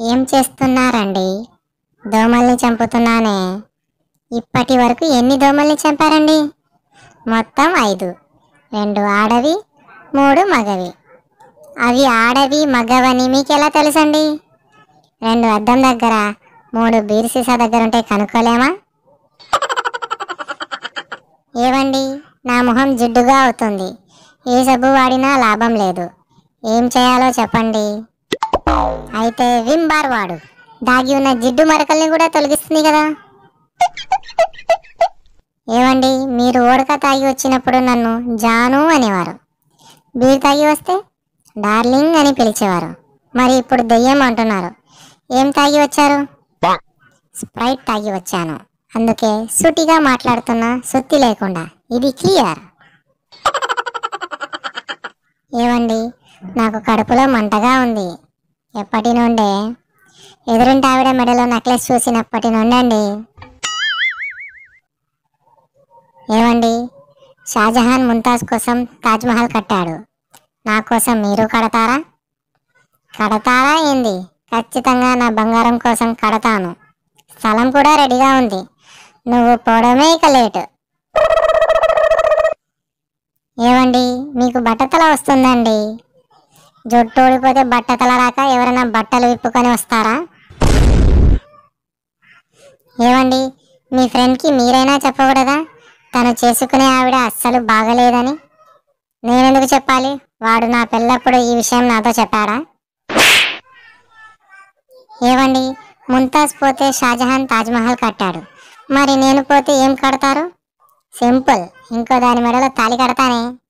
ఏం చేస్తున్నారండి దోమల్ని చంపుతున్నానే ఇప్పటి వరకు ఎన్ని దోమల్ని చంపారండి మొత్తం ఐదు రెండు ఆడవి మూడు మగవి అవి ఆడవి మగవని మీకు ఎలా తెలుసండి రెండు అద్దం దగ్గర మూడు బీర్ సీసా దగ్గర ఉంటే కనుక్కోలేమా ఏవండి నా మొహం జిడ్డుగా అవుతుంది ఏ సబ్బు వాడినా లాభం లేదు ఏం చేయాలో చెప్పండి అయితే విమ్ బార్ వాడు దాగి ఉన్న జిడ్డు మరకల్ని కూడా తొలగిస్తుంది కదా ఏవండి మీరు ఓడక తాగి వచ్చినప్పుడు నన్ను జాను అనేవారు బీర్ తాగి వస్తే డార్లింగ్ అని పిలిచేవారు మరి ఇప్పుడు దెయ్యం అంటున్నారు ఏం తాగి వచ్చారు స్ప్రైట్ తాగి వచ్చాను అందుకే సుటిగా మాట్లాడుతున్నా సుత్తి లేకుండా ఇది క్లియర్ ఏవండి నాకు కడుపులో మంటగా ఉంది ఎప్పటి నుండే ఎదురింటి ఆవిడ మెడలో నెక్లెస్ చూసినప్పటి నుండి అండి ఏవండి షాజహాన్ ముంతాజ్ కోసం తాజ్మహల్ కట్టాడు నా కోసం మీరు కడతారా కడతారా ఏంది ఖచ్చితంగా నా బంగారం కోసం కడతాను స్థలం కూడా రెడీగా ఉంది నువ్వు పోవడమే ఇక లేటు ఏవండి మీకు బట్టతల వస్తుందండి జుట్టు ఊడిపోతే బట్టతల రాక ఎవరైనా బట్టలు విప్పుకొని వస్తారా ఏవండి మీ ఫ్రెండ్కి మీరైనా చెప్పకూడదా తను చేసుకునే ఆవిడ అస్సలు బాగలేదని నేనెందుకు చెప్పాలి వాడు నా పిల్లప్పుడు ఈ విషయం నాతో చెప్పాడా ఏవండి ముంతాజ్ పోతే షాజహాన్ తాజ్మహల్ కట్టాడు మరి నేను పోతే ఏం కడతారు సింపుల్ ఇంకో దాని మెడలో తాళి కడతానే